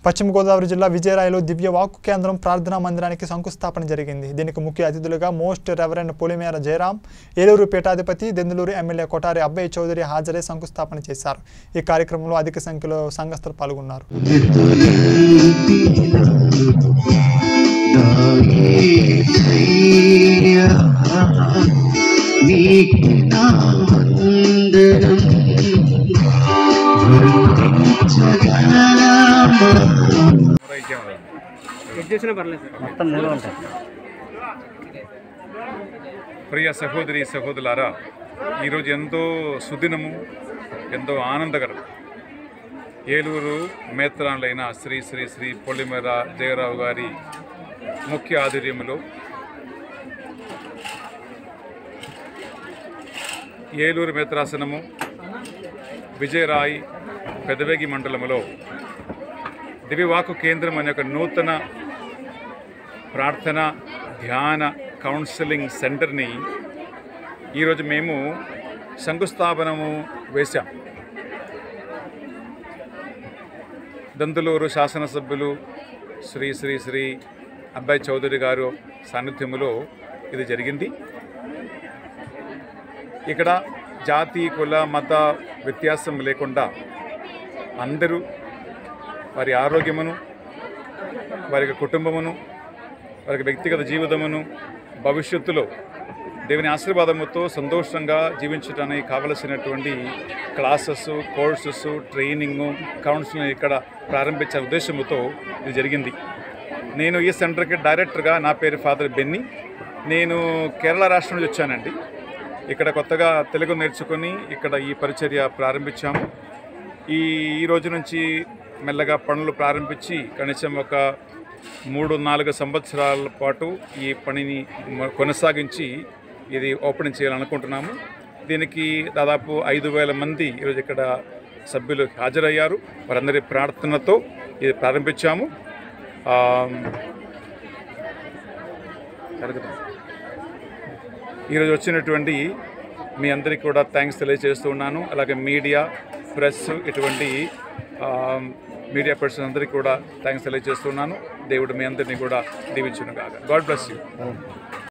పశ్చిమ గోదావరి జిల్లా విజయరాయలో దివ్య వాక్కు కేంద్రం ప్రార్థనా మందిరానికి శంకుస్థాపన జరిగింది దీనికి ముఖ్య అతిథులుగా మోస్ట్ రెవరెండ్ పొలిమేర జయరాం ఏలూరు పీఠాధిపతి దెందులూరు ఎమ్మెల్యే కొటారి అబ్బయ్య చౌదరి హాజరై శంకుస్థాపన చేశారు ఈ కార్యక్రమంలో అధిక సంఖ్యలో సంఘస్థులు పాల్గొన్నారు ఎడ్ చేసినా పర్లేదు సార్ మొత్తం మూడు ఉంటాయి ప్రియ సహోదరి సహోదరులారా ఈరోజు ఎంతో సుదినము ఎంతో ఆనందకరం ఏలూరు మేత్రాలైన శ్రీ శ్రీ శ్రీ పొల్లిమేర జయరావు గారి ముఖ్య ఆధ్వర్యంలో ఏలూరు మేత్రాసనము విజయరాయ్ పెదవేగి మండలములో దివ్యవాకు కేంద్రం అనే ఒక నూతన ప్రార్థన ధ్యాన కౌన్సిలింగ్ సెంటర్ని ఈరోజు మేము శంకుస్థాపనము వేశాం దందులూరు శాసనసభ్యులు శ్రీ శ్రీ శ్రీ అబ్బాయి చౌదరి గారు సాన్నిధ్యములో ఇది జరిగింది ఇక్కడ జాతి కుల మత వ్యత్యాసం లేకుండా అందరూ వారి ఆరోగ్యమును వారి యొక్క కుటుంబమును వారి యొక్క వ్యక్తిగత జీవితమును భవిష్యత్తులో దేవుని ఆశీర్వాదముతో సంతోషంగా జీవించడానికి కావలసినటువంటి క్లాసెస్ కోర్సెస్ ట్రైనింగ్ కౌన్సిలింగ్ ఇక్కడ ప్రారంభించే ఉద్దేశంతో ఇది జరిగింది నేను ఈ సెంటర్కి డైరెక్టర్గా నా పేరు ఫాదర్ బెన్ని నేను కేరళ రాష్ట్రం నుంచి వచ్చానండి ఇక్కడ కొత్తగా తెలుగు నేర్చుకొని ఇక్కడ ఈ పరిచర్య ప్రారంభించాము ఈ ఈ రోజు నుంచి మెల్లగా పనులు ప్రారంభించి కనీసం ఒక మూడు నాలుగు సంవత్సరాల పాటు ఈ పనిని మ- కొనసాగించి ఇది ఓపెన్ చేయాలనుకుంటున్నాము దీనికి దాదాపు ఐదు వేల మంది ఈరోజు ఇక్కడ సభ్యులు హాజరయ్యారు వారందరి ప్రార్థనతో ఇది ప్రారంభించాము ఆ, జరుగుతుంది. ఈరోజు వచ్చినటువంటి మీ అందరికీ కూడా థ్యాంక్స్ తెలియజేస్తూ ఉన్నాను అలాగే మీడియా ప్రెస్ ఇటువంటి ఆ, మీడియా పర్సన్ అందరికీ కూడా థ్యాంక్స్ తెలియజేస్తున్నాను దేవుడు మీ అందరినీ కూడా దీవించును కాగా గాడ్ బ్లెస్ యూ